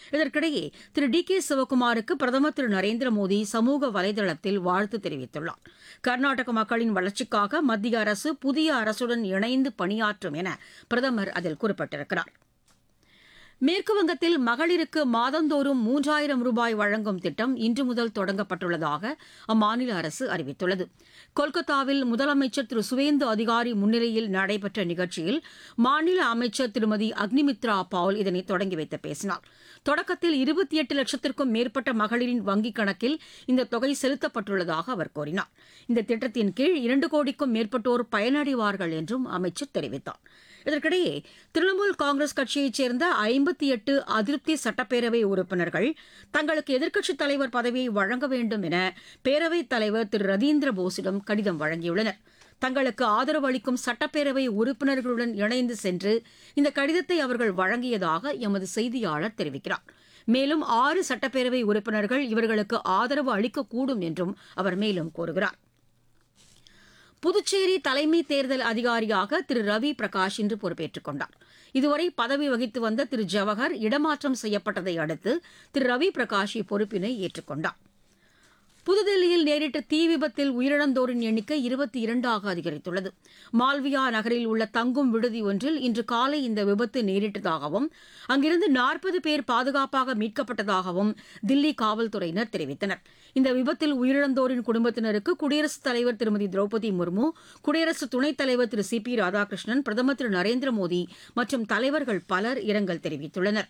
இதற்கிடையே திரு D K சிவக்குமாருக்கு பிரதமர் திரு நரேந்திர மோடி சமூக வலைதளத்தில் வாழ்த்து தெரிவித்துள்ளார் கர்நாடக மக்களின் வளர்ச்சிக்காக மத்திய அரசு புதிய அரசுடன் இணைந்து பணியாற்றும் என பிரதமர் அதில் குறிப்பிட்டிருக்கிறார் மேற்குவங்கத்தில் மகளிருக்கு மாதந்தோறும் மூன்றாயிரம் ரூபாய் வழங்கும் திட்டம் இன்று முதல் தொடங்கப்பட்டுள்ளதாக அம்மாநில அரசு அறிவித்துள்ளது கொல்கத்தாவில் முதலமைச்சர் திரு சுவேந்து அதிகாரி முன்னிலையில் நடைபெற்ற நிகழ்ச்சியில் மாநில அமைச்சர் திருமதி அக்னிமித்ரா பால் இதனை தொடங்கி வைத்து பேசினார் தொடக்கத்தில் இருபத்தி எட்டு லட்சத்திற்கும் மேற்பட்ட மகளிரின் வங்கிக் கணக்கில் இந்த தொகை செலுத்தப்பட்டுள்ளதாக அவர் கூறினார் இந்த திட்டத்தின் கீழ் இரண்டு கோடிக்கும் மேற்பட்டோர் பயனடைவார்கள் என்றும் அமைச்சர் தெரிவித்தார் இதற்கிடையே திரிணாமுல் காங்கிரஸ் கட்சியைச் சேர்ந்த ஐம்பத்தி எட்டு அதிருப்தி சட்டப்பேரவை உறுப்பினர்கள் தங்களுக்கு எதிர்க்கட்சித் தலைவர் பதவியை வழங்க வேண்டும் என பேரவைத் தலைவர் திரு ரதீந்திர போஸிடம் கடிதம் வழங்கியுள்ளனர் தங்களுக்கு ஆதரவு அளிக்கும் சட்டப்பேரவை உறுப்பினர்களுடன் இணைந்து சென்று இந்த கடிதத்தை அவர்கள் வழங்கியதாக எமது செய்தியாளர் தெரிவிக்கிறார் மேலும் ஆறு சட்டப்பேரவை உறுப்பினர்கள் இவர்களுக்கு ஆதரவு அளிக்கக்கூடும் என்றும் அவர் மேலும் கூறுகிறார் புதுச்சேரி தலைமை தேர்தல் அதிகாரியாக திரு ரவி பிரகாஷ் இன்று பொறுப்பேற்றுக் கொண்டார் இதுவரை பதவி வகித்து வந்த திரு ஜவஹர் இடமாற்றம் செய்யப்பட்டதை அடுத்து திரு ரவி பிரகாஷ் இப்பொறுப்பினை ஏற்றுக்கொண்டார் புதுதில்லியில் நேரிட்ட தீ விபத்தில் உயிரிழந்தோரின் எண்ணிக்கை இருபத்தி இரண்டாக அதிகரித்துள்ளது மால்வியா நகரில் உள்ள தங்கும் விடுதி ஒன்றில் இன்று காலை இந்த விபத்து நேரிட்டதாகவும் அங்கிருந்து நாற்பது பேர் பாதுகாப்பாக மீட்கப்பட்டதாகவும் தில்லி காவல்துறையினர் தெரிவித்தனர் இந்த விபத்தில் உயிரிழந்தோரின் குடும்பத்தினருக்கு குடியரசுத் தலைவர் திருமதி திரௌபதி முர்மு குடியரசு துணைத் தலைவர் திரு சி பி ராதாகிருஷ்ணன் பிரதமர் திரு நரேந்திர மோடி மற்றும் தலைவர்கள் பலர் இரங்கல் தெரிவித்துள்ளனா்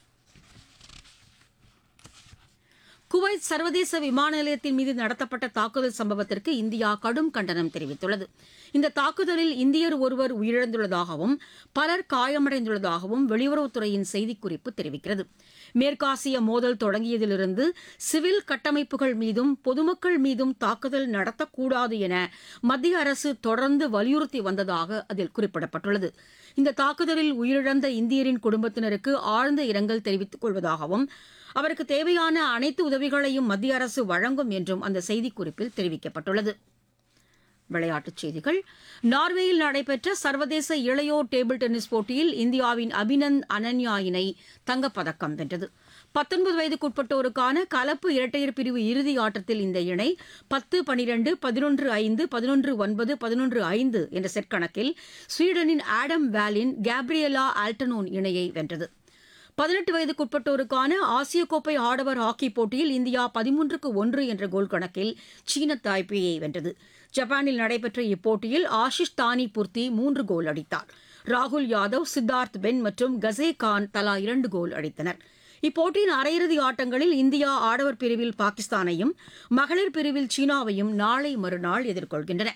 குவைத் சர்வதேச விமான நிலையத்தின் மீது நடத்தப்பட்ட தாக்குதல் சம்பவத்திற்கு இந்தியா கடும் கண்டனம் தெரிவித்துள்ளது இந்த தாக்குதலில் இந்தியர் ஒருவர் உயிரிழந்துள்ளதாகவும் பலர் காயமடைந்துள்ளதாகவும் வெளியுறவுத்துறையின் செய்திக்குறிப்பு தெரிவிக்கிறது மேற்காசிய மோதல் தொடங்கியதிலிருந்து சிவில் கட்டமைப்புகள் மீதும் பொதுமக்கள் மீதும் தாக்குதல் நடத்தக்கூடாது என மத்திய அரசு தொடர்ந்து வலியுறுத்தி வந்ததாக அதில் குறிப்பிடப்பட்டுள்ளது இந்த தாக்குதலில் உயிரிழந்த இந்தியரின் குடும்பத்தினருக்கு ஆழ்ந்த இரங்கல் தெரிவித்துக் கொள்வதாகவும் அவருக்கு தேவையான அனைத்து உதவிகளையும் மத்திய அரசு வழங்கும் என்றும் அந்த செய்திக்குறிப்பில் தெரிவிக்கப்பட்டுள்ளது விளையாட்டுச் செய்திகள் நார்வேயில் நடைபெற்ற சர்வதேச இளையோர் டேபிள் டென்னிஸ் போட்டியில் இந்தியாவின் அபினந்த் அனன்யா இணை தங்கப்பதக்கம் வென்றது பத்தொன்பது வயதுக்குட்பட்டோருக்கான கலப்பு இரட்டையர் பிரிவு இறுதி ஆட்டத்தில் இந்த இணை பத்து பனிரெண்டு பதினொன்று ஐந்து பதினொன்று ஒன்பது பதினொன்று ஐந்து என்ற செட் கணக்கில் ஸ்வீடனின் ஆடம் வேலின் கேப்ரியலா ஆல்டனோன் இணையை வென்றது பதினெட்டு வயதுக்குட்பட்டோருக்கான ஆசிய கோப்பை ஆடவர் ஹாக்கி போட்டியில் இந்தியா பதிமூன்றுக்கு ஒன்று என்ற கோல் கணக்கில் சீன தாய்பேயை வென்றது ஜப்பானில் நடைபெற்ற இப்போட்டியில் ஆஷிஷ் தானி பூர்த்தி மூன்று கோல் அடித்தார் ராகுல் யாதவ் சித்தார்த் பென் மற்றும் கசே கான் தலா இரண்டு கோல் அடித்தனர் இப்போட்டியின் அரையிறுதி ஆட்டங்களில் இந்தியா ஆடவர் பிரிவில் பாகிஸ்தானையும் மகளிர் பிரிவில் சீனாவையும் நாளை மறுநாள் எதிர்கொள்கின்றன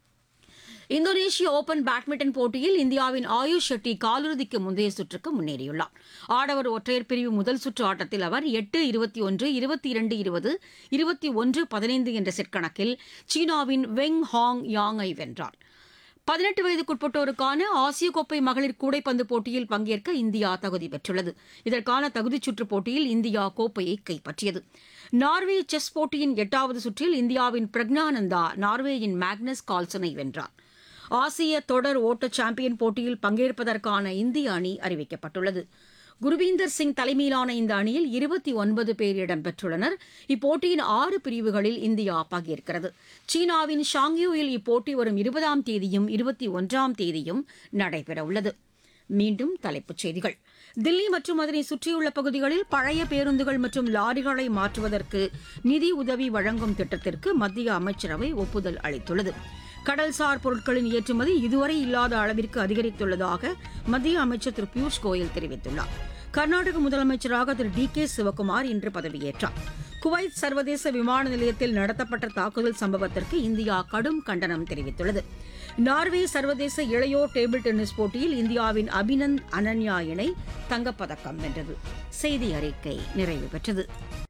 இந்தோனேஷிய ஓபன் பேட்மிண்டன் போட்டியில் இந்தியாவின் ஆயுஷ் ஷெட்டி காலிறுதிக்கு முந்தைய சுற்றுக்கு முன்னேறியுள்ளார் ஆடவர் ஒற்றையர் பிரிவு முதல் சுற்று ஆட்டத்தில் அவர் எட்டு இருபத்தி ஒன்று இருபத்தி இரண்டு இருபது இருபத்தி ஒன்று பதினைந்து என்ற செட் கணக்கில் சீனாவின் வெங் ஹாங் யாங்கை வென்றார் பதினெட்டு வயதுக்குட்பட்டோருக்கான ஆசிய கோப்பை மகளிர் கூடைப்பந்து போட்டியில் பங்கேற்க இந்தியா தகுதி பெற்றுள்ளது இதற்கான தகுதிச் சுற்றுப் போட்டியில் இந்தியா கோப்பையை கைப்பற்றியது நார்வே செஸ் போட்டியின் எட்டாவது சுற்றில் இந்தியாவின் பிரக்ஞானந்தா நார்வேயின் மேக்னஸ் கால்சனை வென்றார் ஆசிய தொடர் ஓட்ட சாம்பியன் போட்டியில் பங்கேற்பதற்கான இந்திய அணி அறிவிக்கப்பட்டுள்ளது குருவீந்தர் சிங் தலைமையிலான இந்த அணியில் இருபத்தி ஒன்பது பேர் இடம்பெற்றுள்ளனர் இப்போட்டியின் ஆறு பிரிவுகளில் இந்தியா பங்கேற்கிறது சீனாவின் ஷாங்யூவில் இப்போட்டி வரும் இருபதாம் தேதியும் இருபத்தி ஒன்றாம் தேதியும் நடைபெறவுள்ளது மீண்டும் தலைப்புச் செய்திகள் தில்லி மற்றும் அதனை சுற்றியுள்ள பகுதிகளில் பழைய பேருந்துகள் மற்றும் லாரிகளை மாற்றுவதற்கு நிதி உதவி வழங்கும் திட்டத்திற்கு மத்திய அமைச்சரவை ஒப்புதல் அளித்துள்ளது கடல்சார் பொருட்களின் ஏற்றுமதி இதுவரை இல்லாத அளவிற்கு அதிகரித்துள்ளதாக மத்திய அமைச்சர் திரு பியூஷ் கோயல் தெரிவித்துள்ளார் கர்நாடக முதலமைச்சராக திரு டி கே சிவக்குமார் இன்று பதவியேற்றார் குவைத் சர்வதேச விமான நிலையத்தில் நடத்தப்பட்ட தாக்குதல் சம்பவத்திற்கு இந்தியா கடும் கண்டனம் தெரிவித்துள்ளது நார்வே சர்வதேச இளையோர் டேபிள் டென்னிஸ் போட்டியில் இந்தியாவின் அபினந்த் அனன்யா இணை தங்கப்பதக்கம் வென்றது செய்தி அறிக்கை நிறைவு பெற்றது